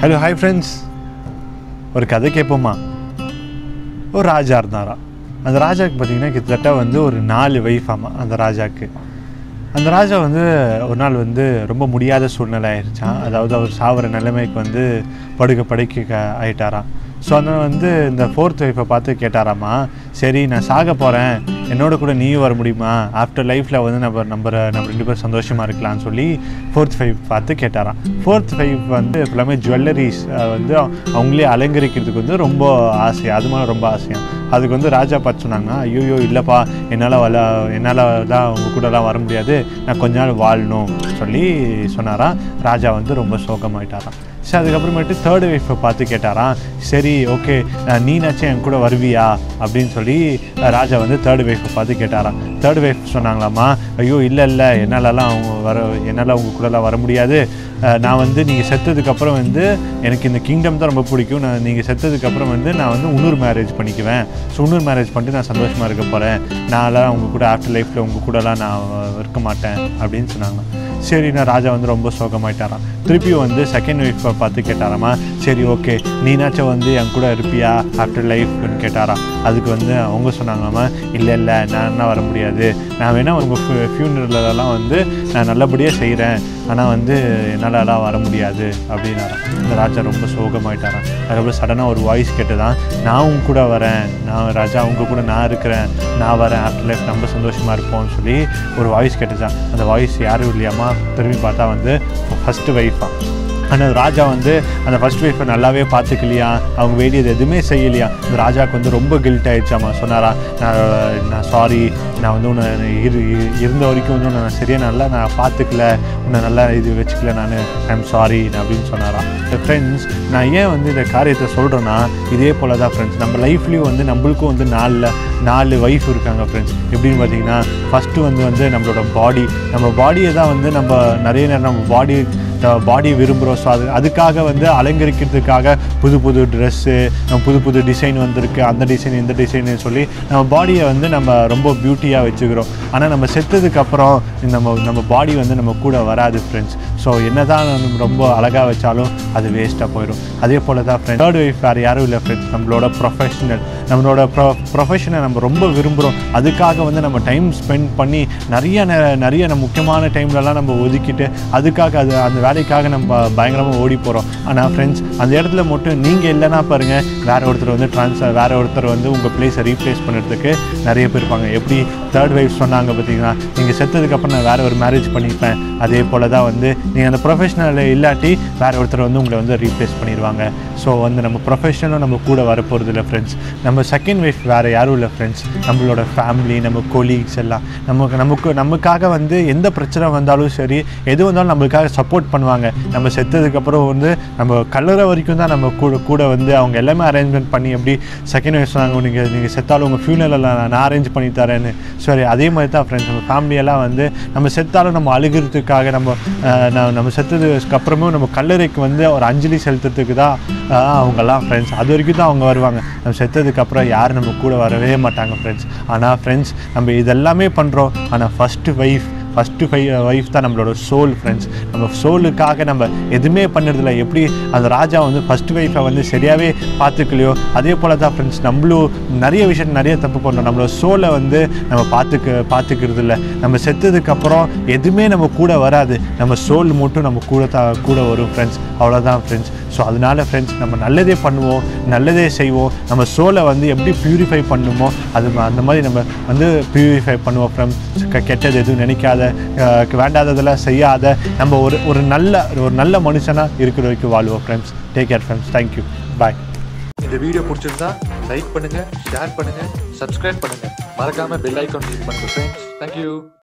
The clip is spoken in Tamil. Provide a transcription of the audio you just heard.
ஹலோ ஹாய் ஃப்ரெண்ட்ஸ் ஒரு கதை கேட்போமா ஒரு ராஜா இருந்தாராம் அந்த ராஜாவுக்கு பார்த்தீங்கன்னா கிட்டத்தட்ட வந்து ஒரு நாலு வைஃப் ஆமாம் அந்த ராஜாவுக்கு அந்த ராஜா வந்து ஒரு நாள் வந்து ரொம்ப முடியாத சூழ்நிலை ஆயிடுச்சான் அதாவது அவர் சாவர நிலைமைக்கு வந்து படுக்க படுக்க க- ஆயிட்டாராம் ஸோ அதனால் வந்து இந்த ஃபோர்த் ஒய்ஃபை பார்த்து கேட்டாராமா சரி நான் சாக போகிறேன் என்னோட கூட நீயும் வர முடியுமா ஆஃப்டர் லைஃப்பில் வந்து நம்ம நம்ம நம்ம ரெண்டு பேரும் சந்தோஷமாக இருக்கலாம்னு சொல்லி ஃபோர்த் ஃபைவ் பார்த்து கேட்டாராம் ஃபோர்த் ஃபைவ் வந்து எல்லாமே ஜுவல்லரிஸ் வந்து அவங்களே அலங்கரிக்கிறதுக்கு வந்து ரொம்ப ஆசை அது மேலே ரொம்ப ஆசையாக அதுக்கு வந்து ராஜா பார்த்து சொன்னாங்க ஐயோ இல்லைப்பா என்னால் வள என்னால் தான் உங்க கூடலாம் வர முடியாது நான் கொஞ்ச நாள் வாழணும் சொல்லி சொன்னாராம் ராஜா வந்து ரொம்ப சோகமாயிட்டாராம் சரி அதுக்கப்புறமேட்டு தேர்ட் ஒய்ஃபை பார்த்து கேட்டாராம் சரி ஓகே நீனாச்சும் என் கூட வருவியா அப்படின்னு சொல்லி அஹ், ராஜா வந்து தேர்ட் ஒய்ஃபை பார்த்து கேட்டாராம் தேர்ட் ஒய்ஃப் சொன்னாங்களாமா ஐயோ இல்லை இல்லை என்னாலலாம் அவங்க வர என்னால் உங்க கூடலாம் வர முடியாது அஹ், நான் வந்து நீங்கள் செத்ததுக்கப்புறம் வந்து எனக்கு இந்த கிங்டம் தான் ரொம்ப பிடிக்கும் நான் நீங்கள் செத்ததுக்கப்புறம் வந்து நான் வந்து இன்னொரு மேரேஜ் பண்ணிக்குவேன் ஸோ இன்னொரு மேரேஜ் பண்ணிட்டு நான் சந்தோஷமாக இருக்க போகிறேன் நான்லாம் உங்க கூட ஆஃப்டர் லைஃப்பில் உங்க கூடலாம் நான் இருக்க மாட்டேன் அப்படின்னு சொன்னாங்க சரி நான் ராஜா வந்து ரொம்ப சோகமாயிட்டாராம் திருப்பியும் வந்து செகண்ட் ஒய்ஃபை பார்த்து கேட்டாராமா சரி ஓகே நீனாச்சும் வந்து என் கூட இருப்பியா ஆஃப்டர் லைஃப்னு கேட்டாராம் அதுக்கு வந்து அவங்க சொன்னாங்களாமா இல்லை இல்லை நான் என்ன வர முடியாது நான் வேணால் உங்கள் ஃபியூனரெல்லாம் வந்து நான் நல்லபடியாக செய்கிறேன் ஆனால் வந்து என்னாலலாம் வர முடியாது அப்படின்னாராம் இந்த ராஜா ரொம்ப சோகமாயிட்டாராம் அதுக்கப்புறம் சடனாக ஒரு வாய்ஸ் கேட்டுதான் நான் உங்க கூட வரேன் நான் ராஜா உங்க கூட நான் இருக்கிறேன் நான் வரேன் ஆஃப்டர் லைஃப் ரொம்ப சந்தோஷமாக இருப்போம்னு சொல்லி ஒரு வாய்ஸ் கேட்டுச்சான் அந்த வாய்ஸ் யாரும் இல்லையாமா திரும்பி பார்த்தா வந்து ஃபஸ்ட்டு ஒய்ஃபா ஆனால் ராஜா வந்து அந்த ஃபர்ஸ்ட் ஒய்ஃபை நல்லாவே பார்த்துக்கலையா அவங்க வேண்டியது எதுவுமே செய்யலையா அந்த ராஜாவுக்கு வந்து ரொம்ப கில்ட் ஆயிடுச்சாமா சொன்னாரா நான் நான் சாரி நான் வந்து உன்னை இரு இரு- இருந்த வரைக்கும் வந்து உன்னை நான் சரியாக நல்லா நான் பார்த்துக்கல உன்னை நல்லா இது வச்சுக்கல நான் ஐம் சாரி அப்படின்னு சொன்னாராம் ஃப்ரெண்ட்ஸ் நான் ஏன் வந்து இந்த காரியத்தை சொல்கிறேன்னா இதே போல தான் ஃப்ரெண்ட்ஸ் நம்ம லைஃப்லேயும் வந்து நம்மளுக்கும் வந்து நாலில் நாலு ஒய்ஃப் இருக்காங்க ஃப்ரெண்ட்ஸ் எப்படின்னு பார்த்தீங்கன்னா ஃபஸ்ட்டு வந்து வந்து நம்மளோட பாடி நம்ம பாடியை தான் வந்து நம்ம நிறைய நேரம் நம்ம பாடி பாடி விரும்புகிறோம் ஸோ அது அதுக்காக வந்து அலங்கரிக்கிறதுக்காக புது புது ட்ரெஸ்ஸு புது புது டிசைன் வந்திருக்கு அந்த டிசைன் இந்த டிசைன்னு சொல்லி நம்ம பாடியை வந்து நம்ம ரொம்ப பியூட்டியாக வச்சுக்கிறோம் ஆனால் நம்ம செத்ததுக்கு அப்புறம் நம்ம நம்ம பாடி வந்து நம்ம கூட வராது ஃப்ரெண்ட்ஸ் ஸோ என்ன தான் நம்ம ரொம்ப அழகாக வச்சாலும் அது வேஸ்ட்டாக போயிடும் அதே போல் தான் ஃப்ரெண்ட் தேர்ட் ஒய்ஃப் வேறு யாரும் இல்லை ஃப்ரெண்ட்ஸ் நம்மளோட ப்ரொஃபஷனல் நம்மளோட ப்ரொ ப்ரொஃபஷனை நம்ம ரொம்ப விரும்புகிறோம் அதுக்காக வந்து நம்ம டைம் ஸ்பெண்ட் பண்ணி நிறைய நே- நிறைய நம்ம முக்கியமான டைம்லலாம் நம்ம ஒதுக்கிட்டு அதுக்காக அது அந்த வேலைக்காக நம்ம பயங்கரமாக ஓடி போகிறோம் ஆனால் ஃப்ரெண்ட்ஸ் அந்த இடத்துல மட்டும் நீங்கள் இல்லைன்னா பாருங்கள் வேற ஒருத்தர் வந்து ட்ரான்ஸ்ஃபர் வேற ஒருத்தர் வந்து உங்கள் பிளேஸை ரீப்ளேஸ் பண்ணுறதுக்கு நிறைய பேர் இருப்பாங்க எப்படி தேர்ட் வைஃப் சொன்னாங்க பார்த்தீங்கன்னா நீங்கள் செத்ததுக்கப்புறம் நான் வேற ஒரு மேரேஜ் பண்ணிப்பேன் அதே போல் தான் வந்து நீங்கள் அந்த ப்ரொஃபஷனல் இல்லாட்டி வேற ஒருத்தர் வந்து உங்களை வந்து ரீப்ளேஸ் பண்ணிடுவாங்க ஸோ வந்து நம்ம ப்ரொஃபஷனலும் நம்ம கூட வரப்போகிறது இல்லை ஃப்ரெண்ட்ஸ் நம்ம செகண்ட் வைஃப் வேறு யாரும் இல்லை ஃப்ரெண்ட்ஸ் நம்மளோட ஃபேமிலி நம்ம கொலீக்ஸ் எல்லாம் நமக்கு நமக்கு நமக்காக வந்து எந்த பிரச்சனை வந்தாலும் சரி எது வந்தாலும் நம்மளுக்காக சப்போர்ட் பண்ணுவாங்க நம்ம செத்ததுக்கப்புறம் வந்து நம்ம கல்லற வரைக்கும் தான் நம்ம கூட கூட வந்து அவங்க எல்லாமே அரேஞ்ச்மெண்ட் பண்ணி எப்படி செகண்ட் வைஃப் சொன்னாங்க நீங்கள் நீங்கள் செத்தாலும் உங்கள் ஃபியூனரில் நான் அரேஞ்ச் பண்ணி தரேன்னு சரி அதே மாதிரி தான் ஃப்ரெண்ட்ஸ் நம்ம ஃபேமிலியெல்லாம் வந்து நம்ம செத்தாலும் நம்ம அழுகிறதுக்காக நம்ம அஹ், ந- நம்ம செத்ததுக்கு அப்புறமும் நம்ம கல்லறைக்கு வந்து ஒரு அஞ்சலி செலுத்துறதுக்கு தான் அஹ், அவங்கெல்லாம் ஃப்ரெண்ட்ஸ் அது வரைக்கும் தான் அவங்க வருவாங்க நம்ம செத்ததுக்கு அப்புறம் யாரும் நம்ம கூட வரவே மாட்டாங்க ஃப்ரெண்ட்ஸ் ஆனால் ஃப்ரெண்ட்ஸ் நம்ம இதெல்லாமே பண்ணுறோம் ஆனால் ஃபஸ்ட்டு ஒய்ஃப் ஃபஸ்ட்டு ஃபை ஒய்ஃப் தான் நம்மளோட சோல் ஃப்ரெண்ட்ஸ் நம்ம சோலுக்காக நம்ம எதுவுமே பண்ணுறதில்ல எப்படி அந்த ராஜா வந்து ஃபஸ்ட்டு ஒய்ஃபை வந்து சரியாகவே பார்த்துக்கலையோ அதே போல் தான் ஃப்ரெண்ட்ஸ் நம்மளும் நிறைய விஷயம் நிறைய தப்பு பண்ணுறோம் நம்மளோட சோலை வந்து நம்ம பார்த்துக்க பார்த்துக்கிறது இல்லை நம்ம செத்ததுக்கப்புறம் எதுவுமே நம்ம கூட வராது நம்ம சோல் மட்டும் நம்ம கூட தான் கூட வரும் ஃப்ரெண்ட்ஸ் அவ்வளோதான் ஃப்ரெண்ட்ஸ் ஸோ அதனால ஃப்ரெண்ட்ஸ் நம்ம நல்லதே பண்ணுவோம் நல்லதே செய்வோம் நம்ம சோலை வந்து எப்படி பியூரிஃபை பண்ணுமோ அது ம- அந்த மாதிரி நம்ம வந்து பியூரிஃபை பண்ணுவோம் ஃப்ரெண்ட்ஸ் கெட்டது எதுவும் நினைக்காத அஹ், வேண்டாததெல்லாம் செய்யாத நம்ம ஒரு ஒரு நல்ல ஒரு நல்ல மனுஷனாக இருக்கிற வரைக்கும் வாழ்வோம் friends take care friends thank you bye இந்த வீடியோ பிடிச்சிருந்தா லைக் பண்ணுங்க ஷேர் பண்ணுங்க சப்ஸ்கிரைப் பண்ணுங்க மறக்காம பெல் ஐக்கான் கிளிக் பண்ணுங்க ஃப்ரெண்ட்ஸ் தேங்க்யூ